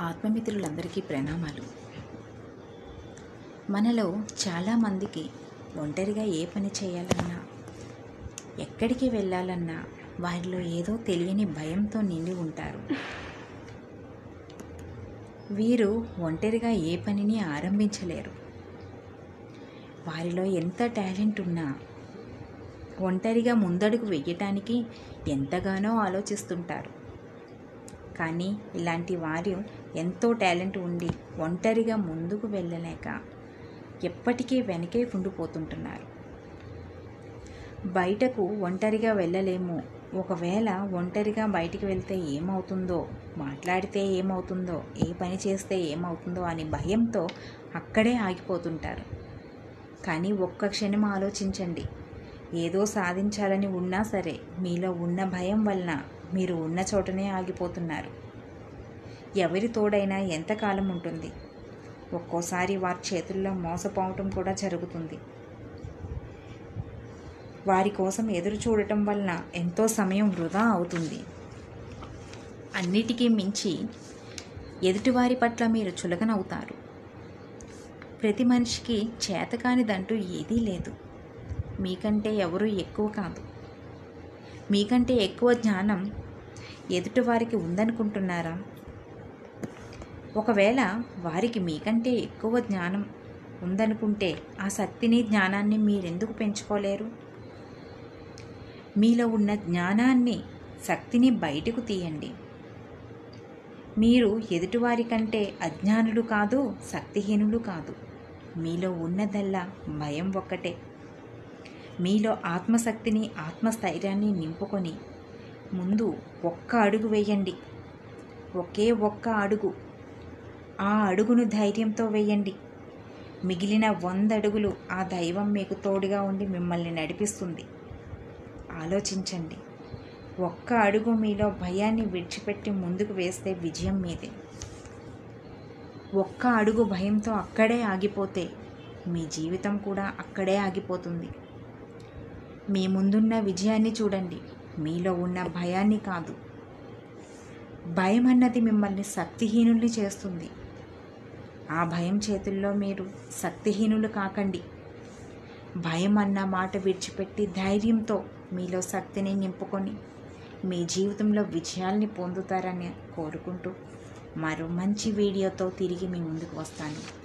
ఆత్మమిత్రులందరికీ ప్రణామాలు మనలో చాలామందికి ఒంటరిగా ఏ పని చేయాలన్నా ఎక్కడికి వెళ్ళాలన్నా వారిలో ఏదో తెలియని భయంతో నిండి ఉంటారు వీరు ఒంటరిగా ఏ పనిని ఆరంభించలేరు వారిలో ఎంత టాలెంట్ ఉన్నా ఒంటరిగా ముందడుగు వెయ్యటానికి ఎంతగానో ఆలోచిస్తుంటారు కానీ ఇలాంటి వారు ఎంతో టాలెంట్ ఉండి ఒంటరిగా ముందుకు వెళ్ళలేక ఎప్పటికీ వెనకే ఉండిపోతుంటున్నారు బయటకు ఒంటరిగా వెళ్ళలేము ఒకవేళ ఒంటరిగా బయటికి వెళ్తే ఏమవుతుందో మాట్లాడితే ఏమవుతుందో ఏ పని చేస్తే ఏమవుతుందో అని భయంతో అక్కడే ఆగిపోతుంటారు కానీ ఒక్క క్షణం ఆలోచించండి ఏదో సాధించాలని ఉన్నా సరే మీలో ఉన్న భయం వలన మీరు ఉన్న చోటనే ఆగిపోతున్నారు ఎవరి తోడైనా ఎంతకాలం ఉంటుంది ఒక్కోసారి వారి చేతుల్లో మోసపోవటం కూడా జరుగుతుంది వారి కోసం ఎదురు చూడటం వలన ఎంతో సమయం వృధా అవుతుంది అన్నిటికీ మించి ఎదుటివారి పట్ల మీరు చులకనవుతారు ప్రతి మనిషికి చేతకానిదంటూ ఏదీ లేదు మీకంటే ఎవరూ ఎక్కువ కాదు మీకంటే ఎక్కువ జ్ఞానం ఎదుటివారికి ఉందనుకుంటున్నారా ఒకవేళ వారికి మీకంటే ఎక్కువ జ్ఞానం ఉందనుకుంటే ఆ శక్తిని జ్ఞానాన్ని మీరెందుకు పెంచుకోలేరు మీలో ఉన్న జ్ఞానాన్ని శక్తిని బయటకు తీయండి మీరు ఎదుటివారి కంటే అజ్ఞానులు కాదు శక్తిహీనులు కాదు మీలో ఉన్నదల్లా భయం ఒక్కటే మీలో ఆత్మశక్తిని ఆత్మస్థైర్యాన్ని నింపుకొని ముందు ఒక్క అడుగు వేయండి ఒకే ఒక్క అడుగు ఆ అడుగును ధైర్యంతో వేయండి మిగిలిన వంద అడుగులు ఆ దైవం మీకు తోడుగా ఉండి మిమ్మల్ని నడిపిస్తుంది ఆలోచించండి ఒక్క అడుగు మీలో భయాన్ని విడిచిపెట్టి ముందుకు వేస్తే విజయం మీదే ఒక్క అడుగు భయంతో అక్కడే ఆగిపోతే మీ జీవితం కూడా అక్కడే ఆగిపోతుంది మీ ముందున్న విజయాన్ని చూడండి మీలో ఉన్న భయాన్ని కాదు భయం అన్నది మిమ్మల్ని శక్తిహీనుల్ని చేస్తుంది ఆ భయం చేతుల్లో మీరు శక్తిహీనులు కాకండి భయం అన్న మాట విడిచిపెట్టి ధైర్యంతో మీలో శక్తిని నింపుకొని మీ జీవితంలో విజయాల్ని పొందుతారని కోరుకుంటూ మరో మంచి వీడియోతో తిరిగి మీ ముందుకు వస్తాను